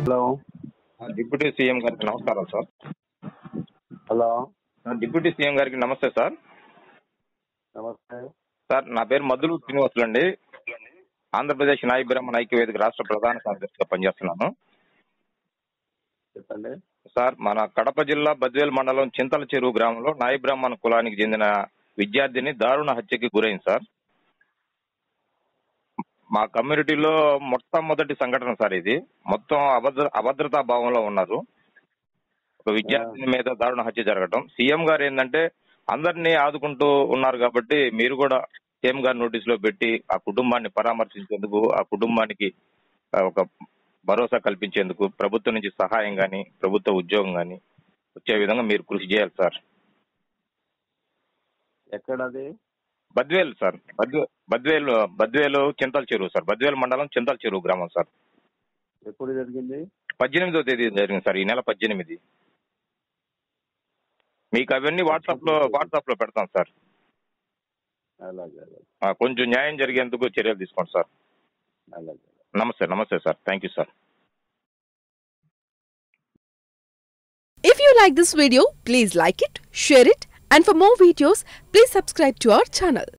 Hello deputy CM గారికి నమస్కారం sir hello deputy CM గారికి నమస్తే సార్ నమస్తే సార్ నా పేరు మధులు శ్రీనివాసులు అండి ఆంధ్రప్రదేశ్ నాయ బ్రహ్మణ ఐక్యవేదిక రాష్ట్ర ప్రధాన కార్యదర్శిగా పనిచేస్తున్నాను చెప్పండి సార్ మన కడప జిల్లా బద్వేల్ మండలం చింతల చెరువు గ్రామంలో నాయ బ్రాహ్మణ కులానికి చెందిన విద్యార్థిని దారుణ హత్యకి గురైంది సార్ మా కమ్యూనిటీలో మొట్టమొదటి సంఘటన సార్ ఇది మొత్తం అభద్ర అభద్రతా భావంలో ఉన్నారు ఒక విద్యార్థిని మీద దారుణ హత్య జరగటం సీఎం గారు ఏంటంటే అందరినీ ఆదుకుంటూ ఉన్నారు కాబట్టి మీరు కూడా సీఎం గారి నోటీస్ లో పెట్టి ఆ కుటుంబాన్ని పరామర్శించేందుకు ఆ కుటుంబానికి ఆ, ఒక భరోసా కల్పించేందుకు ప్రభుత్వం నుంచి సహాయం గాని ప్రభుత్వ ఉద్యోగం గాని వచ్చే విధంగా మీరు కృషి చేయాలి సార్ ఎక్కడది బద్వేల్ సార్ బద్వే బద్వేలు బద్వేలు చింతల చెరువు సార్ బద్వేలు మండలం చింతల చెరువు గ్రామం సార్ ఎప్పుడు జరిగింది పద్దెనిమిదో తేదీ జరిగింది సార్ ఈ నెల పద్దెనిమిది మీకు అవన్నీ వాట్సాప్ లో వాట్సాప్ లో పెడతాం సార్ అలాగే అలాగే ఆ, కొంచెం న్యాయం జరిగేందుకు చర్యలు తీసుకోండి సార్ అలాగే నమస్తే నమస్తే sir thank you sir If you like this video, please like it, share it, and for more videos, please subscribe to our channel.